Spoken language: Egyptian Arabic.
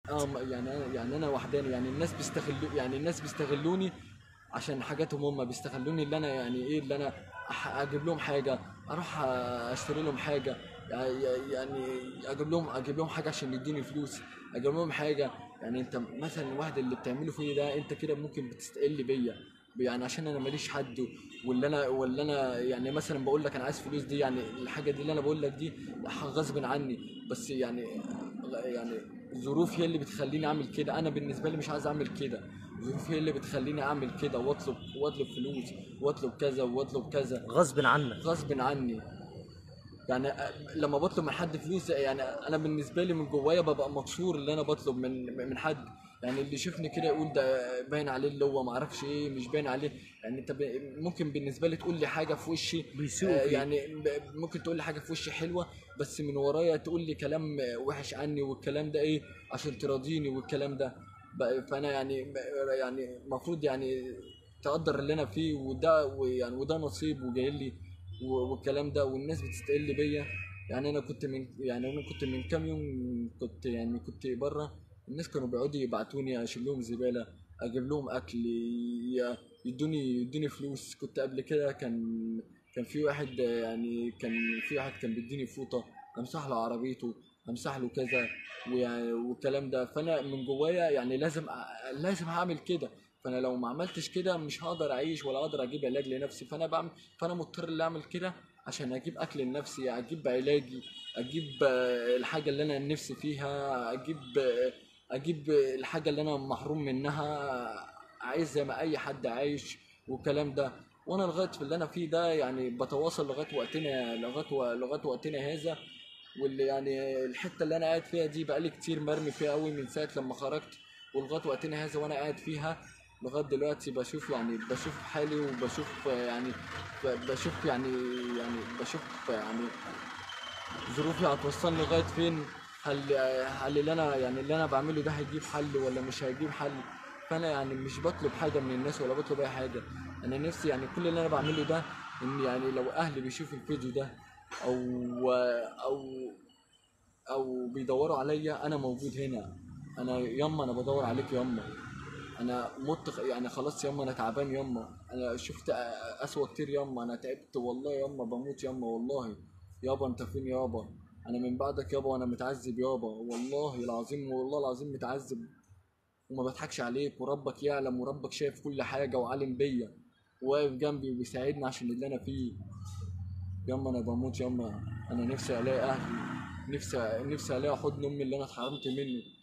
اه م- يعني انا يعني انا وحداني يعني الناس بيستغلوا يعني الناس بيستغلوني عشان حاجاتهم هم بيستغلوني اللي انا يعني ايه اللي انا أح- اجيب لهم حاجه اروح اشتري لهم حاجه يع- يعني اجيب لهم اجيب لهم حاجه عشان يديني فلوس اجيب لهم حاجه يعني انت مثلا الواحد اللي بتعمله فيا ده انت كده ممكن بتستقل بيا يعني عشان انا ماليش حد واللي انا واللي انا يعني مثلا بقول لك انا عايز فلوس دي يعني الحاجه دي اللي انا بقول لك دي غصب عني بس يعني يعني الظروف هي اللي بتخليني اعمل كده انا بالنسبه لي مش عايز اعمل كده الظروف هي اللي بتخليني اعمل كده واطلب واطلب فلوس واطلب كذا واطلب كذا غصب عنك غصب عني يعني أ- لما بطلب من حد فلوس يعني انا بالنسبه لي من جوايا ببقى مكسور اللي انا بطلب من من حد يعني اللي يشوفني كده يقول ده باين عليه اللي هو ما اعرفش ايه مش باين عليه يعني انت ب- ممكن بالنسبه لي تقول لي حاجه في وشي بيسوء آه، فيك. يعني ب- ممكن تقول لي حاجه في وشي حلوه بس من ورايا تقول لي كلام وحش عني والكلام ده ايه عشان تراضيني والكلام ده ب- فانا يعني يعني المفروض يعني تقدر اللي انا فيه وده ويعني وده نصيب وجاي لي و- والكلام ده والناس بتستقل بيا يعني انا كنت من يعني انا كنت من كام يوم كنت يعني كنت بره الناس كانوا بيقعدوا يبعتوني اشيل لهم زباله اجيب لهم اكل ي- يدوني يدوني فلوس كنت قبل كده كان كان في واحد يعني كان في واحد كان بيديني فوطه امسح له عربيته امسح له كذا ويعني والكلام ده فانا من جوايا يعني لازم أ- لازم هعمل كده فانا لو ما عملتش كده مش هقدر اعيش ولا اقدر اجيب علاج لنفسي فانا بعمل فانا مضطر ان اعمل كده عشان اجيب اكل لنفسي اجيب علاجي اجيب آه، الحاجه اللي انا نفسي فيها اجيب آه، اجيب الحاجه اللي انا محروم منها عايز زي ما اي حد عايش والكلام ده وانا لغايه في اللي انا فيه ده يعني بتواصل لغايه وقتنا لغايه و- لغايه وقتنا هذا واللي يعني الحته اللي انا قاعد فيها دي بقالي كتير مرمي فيها قوي من ساعه لما خرجت ولغايه وقتنا هذا وانا قاعد فيها لغايه دلوقتي بشوف يعني بشوف حالي وبشوف يعني ب- بشوف يعني يعني بشوف يعني ظروفي هتوصلني لغايه فين هل هل اللي انا يعني اللي انا بعمله ده هيجيب حل ولا مش هيجيب حل فانا يعني مش بطلب حاجه من الناس ولا بطلب اي حاجه انا نفسي يعني كل اللي انا بعمله ده ان يعني لو اهلي بيشوفوا الفيديو ده او او او بيدوروا عليا انا موجود هنا انا ياما انا بدور عليك ياما انا مت يعني خلاص ياما انا تعبان ياما انا شفت اسوأ كتير ياما انا تعبت والله ياما بموت ياما والله يابا انت فين يابا انا من بعدك يابا وانا متعذب يابا والله العظيم والله العظيم متعذب وما بضحكش عليك وربك يعلم وربك شايف كل حاجه وعالم بيا واقف جنبي وبيساعدني عشان اللي انا فيه ياما انا بموت ياما انا نفسي الاقي اهلي نفسي نفسي الاقي حضن امي اللي انا اتحرمت منه